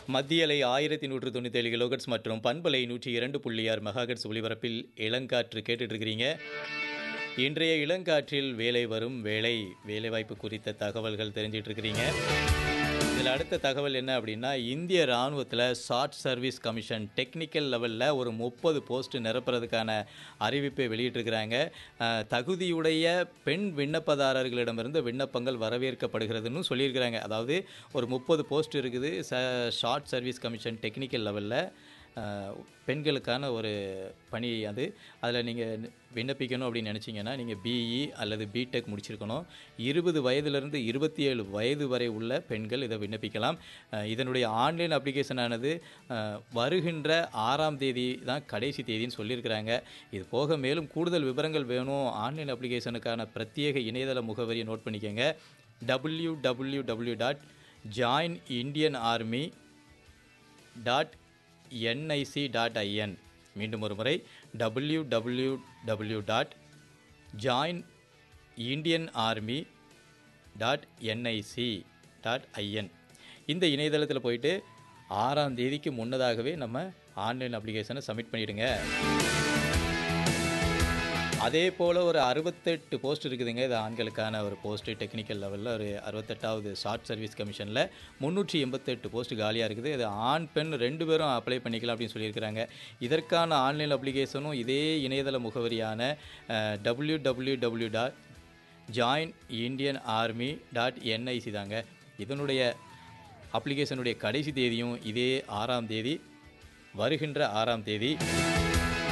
மத்திய அலை ஆயிரத்தி நூற்று தொண்ணூற்றி ஏழு கிலோகட்ஸ் மற்றும் பண்பலை நூற்றி இரண்டு புள்ளி ஆறு மெகாகட்ஸ் ஒளிபரப்பில் இளங்காற்று கேட்டுட்டு இருக்கிறீங்க இன்றைய இளங்காற்றில் வேலை வரும் வேலை வேலைவாய்ப்பு குறித்த தகவல்கள் தெரிஞ்சிட்டு இருக்கிறீங்க இதில் அடுத்த தகவல் என்ன அப்படின்னா இந்திய இராணுவத்தில் ஷார்ட் சர்வீஸ் கமிஷன் டெக்னிக்கல் லெவலில் ஒரு முப்பது போஸ்ட் நிரப்புறதுக்கான அறிவிப்பை வெளியிட்டிருக்கிறாங்க அஹ், தகுதியுடைய பெண் விண்ணப்பதாரர்களிடமிருந்து விண்ணப்பங்கள் வரவேற்கப்படுகிறதுன்னு சொல்லியிருக்கிறாங்க அதாவது ஒரு முப்பது போஸ்ட் இருக்குது ச ஷார்ட் சர்வீஸ் கமிஷன் டெக்னிக்கல் லெவலில் பெண்களுக்கான ஒரு பணி அது அதில் நீங்கள் விண்ணப்பிக்கணும் அப்படின்னு நினச்சிங்கன்னா நீங்கள் பிஇ அல்லது பிடெக் முடிச்சிருக்கணும் இருபது வயதிலிருந்து இருபத்தி ஏழு வயது வரை உள்ள பெண்கள் இதை விண்ணப்பிக்கலாம் அஹ், இதனுடைய ஆன்லைன் அப்ளிகேஷனானது அஹ், வருகின்ற ஆறாம் தேதி தான் கடைசி தேதின்னு சொல்லியிருக்கிறாங்க இது போக மேலும் கூடுதல் விவரங்கள் வேணும் ஆன்லைன் அப்ளிகேஷனுக்கான பிரத்யேக இணையதள முகவரியை நோட் பண்ணிக்கோங்க W W W dot join Indian army dot NIC dot IN மீண்டும் ஒரு முறை W W W dot join Indian army dot NIC dot IN இந்த இணையதளத்தில் போயிட்டு ஆறாம் தேதிக்கு முன்னதாகவே நம்ம ஆன்லைன் அப்ளிகேஷனை சப்மிட் பண்ணிவிடுங்க அதே போல் ஒரு அறுபத்தெட்டு போஸ்ட் இருக்குதுங்க இது ஆண்களுக்கான ஒரு போஸ்ட்டு டெக்னிக்கல் லெவலில் ஒரு அறுபத்தெட்டாவது ஷார்ட் சர்வீஸ் கமிஷனில் முந்நூற்றி எண்பத்தெட்டு போஸ்ட் காலியாக இருக்குது இது ஆண் பெண் ரெண்டு பேரும் அப்ளை பண்ணிக்கலாம் அப்படின்னு சொல்லியிருக்கிறாங்க இதற்கான ஆன்லைன் அப்ளிகேஷனும் இதே இணையதள முகவரியான W W W dot join Indian army dot NIC தாங்க இதனுடைய அப்ளிகேஷனுடைய கடைசி தேதியும் இதே ஆறாம் தேதி வருகின்ற ஆறாம் தேதி